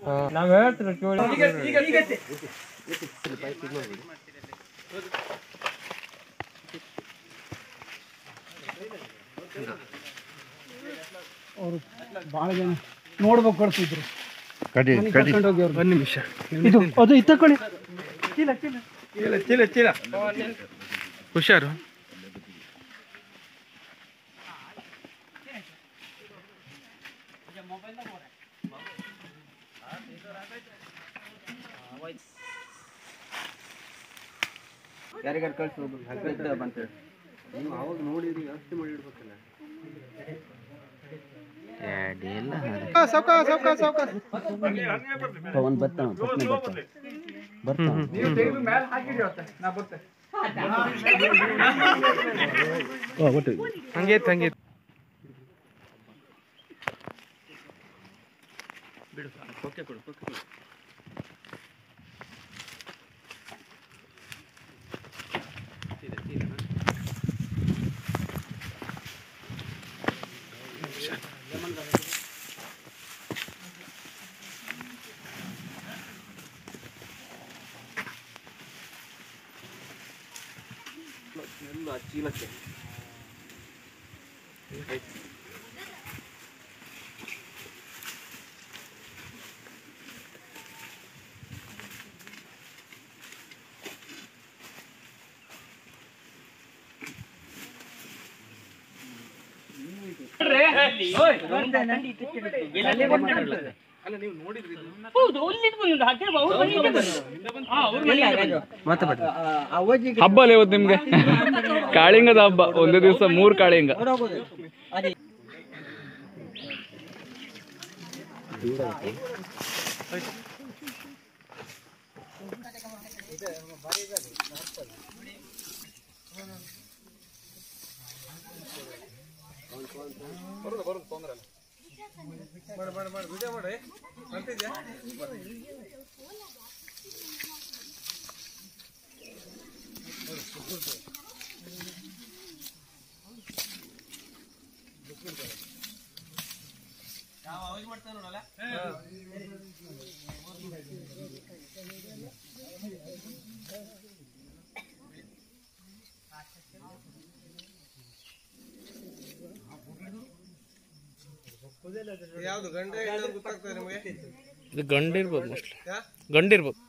ನಾವ್ ಹೇಳ್ತೀವಿ ಕೇಳಿ ಅವರು ಭಾಳ ಜನ ನೋಡ್ಬೇಕು ಕಳ್ಸಿದ್ರು ಕಡಿ ಮನೆಗ್ ಕಡಿ ಕರ್ಕೊಂಡ್ ಹೋಗಿ ಅವ್ರು. ಒಂದ್ ನಿಮಿಷ ಇದು ಅದು ಇತ್ತ ಕಳಿ ಚೀಲ ಚೀಲ ಚೀಲ ಹುಷಾರು ಯಾರಿಗಾರು ಕಳ್ಸಿ ಹೋಗ್ಬೇಕು ಹಗ್ಗದ ಬಂತೇಳಿ ನೀವು ಅವಾಗ ನೋಡಿರಿ ವ್ಯವಸ್ಥೆ ಮಾಡಿ ಇಡ್ಬೇಕಲ್ಲ ಪವನ್ ಬರ್ತಾನ ಪಟ್ನೆ ಬರ್ತಾನ ಬರ್ತಾನ ಹಂಗೆ ಹಂಗೆ ಹಬ್ಬ ಅಲ್ಲ ಇವತ್ತು ನಿಮ್ಗೆ ಕಾಳಿಂಗದ ಹಬ್ಬ ಒಂದೇ ದಿವಸ ಮೂರ್ ಕಾಳಿಂಗ ಇದು ಗಂಡ ಇರ್ಬೋದು ಮೋಸ್ಟ್ಲಿ ಗಂಡ ಇರ್ಬೋದು